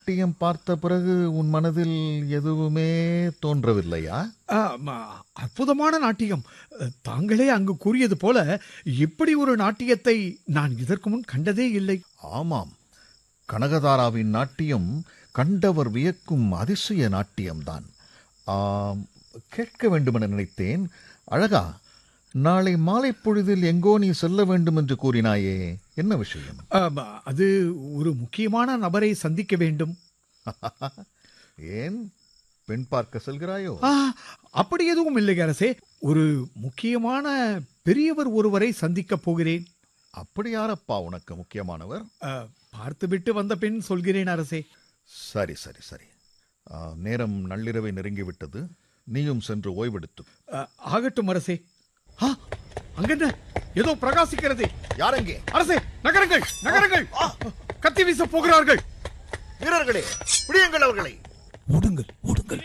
நாட்டியம் பார்த்த பிறகு உன் மனதில் எதுவுமே தோன்றவில்லையா ஆமா, அற்புதமான நாட்டியம் தாங்களே அங்கு கூறியது போல இப்படி ஒரு நாட்டியத்தை நான் இதற்கு முன் கண்டதே இல்லை ஆமாம் கனகதாராவின் நாட்டியம் கண்டவர் வியக்கும் அதிசய நாட்டியம்தான் ஆம், கேட்க வேண்டுமென நினைத்தேன் அழகா நாளை மாலை பொழுதில் எங்கோ நீ செல்ல வேண்டும் என்று கூறினாயே என்ன விஷயம் ஆமா, அது ஒரு முக்கியமான நபரை சந்திக்க வேண்டும் ஏன் பெண் பார்க்க செல்கிறாயோ ஆ, அப்படி எதுவும் இல்லை அரசே ஒரு முக்கியமான பெரியவர் ஒருவரை சந்திக்கப் போகிறேன் அப்படி யாரப்பா உனக்கு முக்கியமானவர் ஆ, பார்த்துவிட்டு வந்த பின் சொல்கிறேன் அரசே சரி சரி சரி ஆ, நேரம் நள்ளிரவை நெருங்கிவிட்டது நீயும் சென்று ஓய்வெடுத்து ஆ, ஆகட்டும் அரசே ஆ, அங்கென்ன ஏதோ பிரகாசிக்கிறது யாரெங்கே அரசே நகரங்கள் நகரங்கள் கத்தி வீச போகிறார்கள் வீரர்களே பிடியுங்கள் அவர்களை ஓடுங்கள் ஓடுங்கள்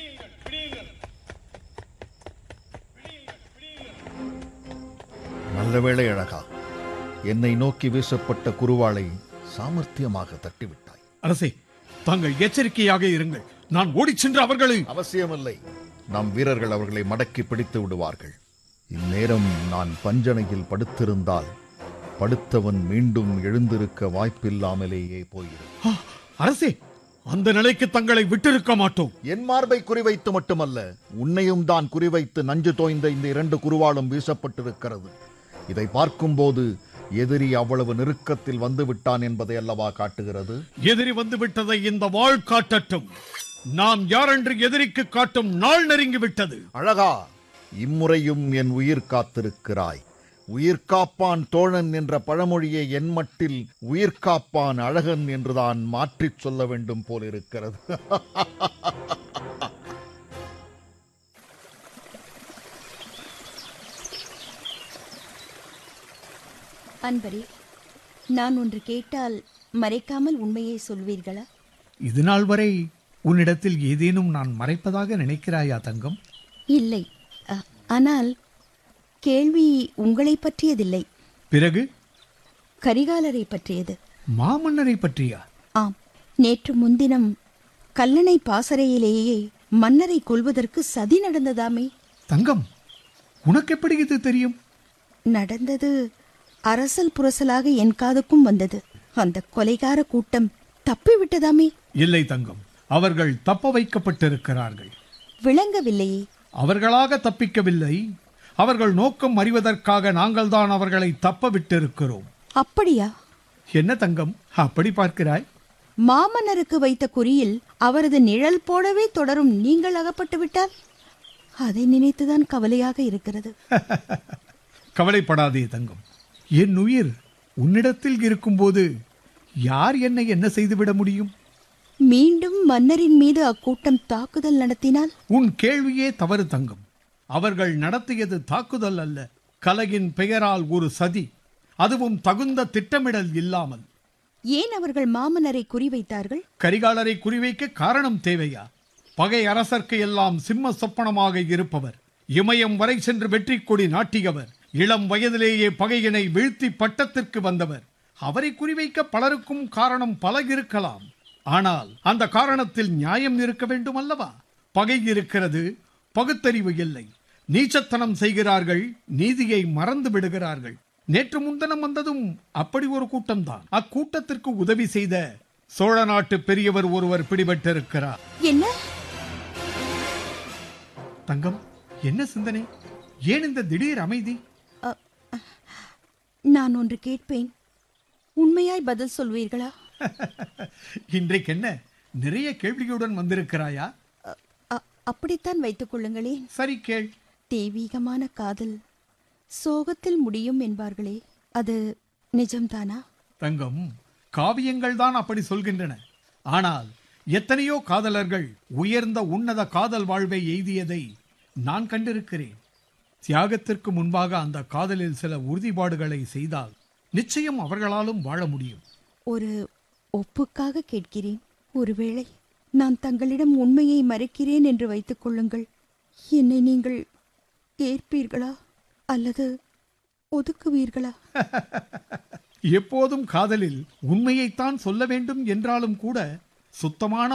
நல்ல வேளை அழகா என்னை நோக்கி வீசப்பட்ட குருவாளை சாமர்த்தியமாக தட்டிவிட்டாய் அரசே தாங்கள் எச்சரிக்கையாக இருங்கள் நான் ஓடிச் சென்று அவர்களை அவசியமில்லை நம் வீரர்கள் அவர்களை மடக்கி பிடித்து விடுவார்கள் இந்நேரம் நான் பஞ்சனையில் படுத்திருந்தால் படுத்தவன் மீண்டும் எழுந்திருக்க வாய்ப்பில்லாமலேயே போயிருக்கும் ஆ, அரசே அந்த நிலைக்கு தங்களை விட்டிருக்க மாட்டோம் என் மார்பை குறிவைத்து மட்டுமல்ல உன்னையும் தான் குறிவைத்து நஞ்சு தோய்ந்த இந்த இரண்டு குருவாலும் வீசப்பட்டிருக்கிறது இதை பார்க்கும்போது எதிரி அவ்வளவு நெருக்கத்தில் வந்து விட்டான் என்பதை அல்லவா காட்டுகிறது எதிரி வந்து விட்டதை இந்த வாழ் காட்டட்டும் நாம் யாரென்று எதிரிக்கு காட்டும் நாள் நெருங்கி விட்டது அழகா இம்முறையும் என் உயிர் காத்திருக்கிறாய் உயிர் காப்பான் தோழன் என்ற பழமொழியை என் மட்டில் உயிர் காப்பான் அழகன் என்றுதான் மாற்றிச் சொல்ல வேண்டும் போலிருக்கிறது அன்பரே நான் ஒன்று கேட்டால் மறைக்காமல் உண்மையை சொல்வீர்களா இது நாள் வரை உன்னிடத்தில் ஏதேனும் நான் மறைப்பதாக நினைக்கிறாயா தங்கம் இல்லை அ, ஆனால் கேள்வி உங்களை பற்றியதில்லை பிறகு கரிகாலரை பற்றியது மாமன்னரை பற்றியா ஆம் நேற்று முன்தினம் கல்லணை பாசறையிலேயே மன்னரை கொல்வதற்கு சதி நடந்ததாமே தங்கம் உனக்கு எப்படி இது தெரியும் நடந்தது அரசல் புரசலாக என் காதுக்கும் வந்தது அந்த கொலைகார கூட்டம் தப்பிவிட்டதாமே இல்லை தங்கம் அவர்கள் தப்ப வைக்கப்பட்டிருக்கிறார்கள் விளங்கவில்லையே அவர்களாக தப்பிக்கவில்லை அவர்கள் நோக்கம் அறிவதற்காக நாங்கள்தான் அவர்களை தப்ப விட்டிருக்கிறோம் அப்படியா என்ன தங்கம் அப்படி பார்க்கிறாய் மாமன்னருக்கு வைத்த குறியில் அவரது நிழல் போலவே தொடரும் நீங்கள் அகப்பட்டு விட்டால் அதை நினைத்துதான் கவலையாக இருக்கிறது கவலைப்படாதே தங்கம் என் உயிர் உன்னிடத்தில் இருக்கும்போது யார் என்னை என்ன செய்துவிட முடியும் மீண்டும் மன்னரின் மீது அக்கூட்டம் தாக்குதல் நடத்தினால் உன் கேள்வியே தவறு தங்கம் அவர்கள் நடத்தியது தாக்குதல் அல்ல கலையின் பெயரால் ஒரு சதி அதுவும் தகுந்த திட்டமிடல் இல்லாமல் ஏன் அவர்கள் மாமன்னரை குறிவைத்தார்கள் கரிகாலரை குறிவைக்க காரணம் தேவையா பகை அரசர்க்கு எல்லாம் சிம்ம சொப்பனமாக இருப்பவர் இமயம் வரை சென்று வெற்றி கொடி நாட்டியவர் இளம் வயதிலேயே பகையினை வீழ்த்தி பட்டத்திற்கு வந்தவர் அவரை குறிவைக்க பலருக்கும் காரணம் பல இருக்கலாம் ஆனால் அந்த காரணத்தில் நியாயம் இருக்க வேண்டும் அல்லவா பகை இருக்கிறது பகுத்தறிவு இல்லை நீச்சத்தனம் செய்கிறார்கள் நீதியை மறந்து விடுகிறார்கள் நேற்று முன்தினம் வந்ததும் அப்படி ஒரு கூட்டம்தான் அக்கூட்டத்திற்கு உதவி செய்த சோழ நாட்டு பெரியவர் ஒருவர் பிடிபட்டிருக்கிறார் என்ன தங்கம் என்ன சிந்தனை ஏன் இந்த திடீர் அமைதி அ, அ, நான் ஒன்று கேட்பேன் உண்மையாய் பதில் சொல்வீர்களா இன்றைக்கு என்ன நிறைய கேள்வியுடன் வந்திருக்கிறாயா அ, அ, அப்படித்தான் வைத்துக் கொள்ளுங்களேன் சரி கேள் தெய்வீகமான காதல் சோகத்தில் முடியும் என்பார்களே அது நிஜம்தானா தங்கம் காவியங்கள் தான் அப்படி சொல்கின்றன ஆனால் எத்தனையோ காதலர்கள் உயர்ந்த உன்னத காதல் வாழ்வை எய்தியதை நான் கண்டிருக்கிறேன் தியாகத்திற்கு முன்பாக அந்த காதலில் சில உறுதிப்பாடுகளை செய்தால் நிச்சயம் அவர்களாலும் வாழ முடியும் ஒரு ஒப்புக்காக கேட்கிறேன் ஒருவேளை நான் தங்களிடம் உண்மையை மறைக்கிறேன் என்று வைத்துக் கொள்ளுங்கள் என்னை நீங்கள் ஏற்பீர்களா அல்லது ஒதுக்குவீர்களா எப்போதும் காதலில் உண்மையைத்தான் சொல்ல வேண்டும் என்றாலும் கூட சுத்தமான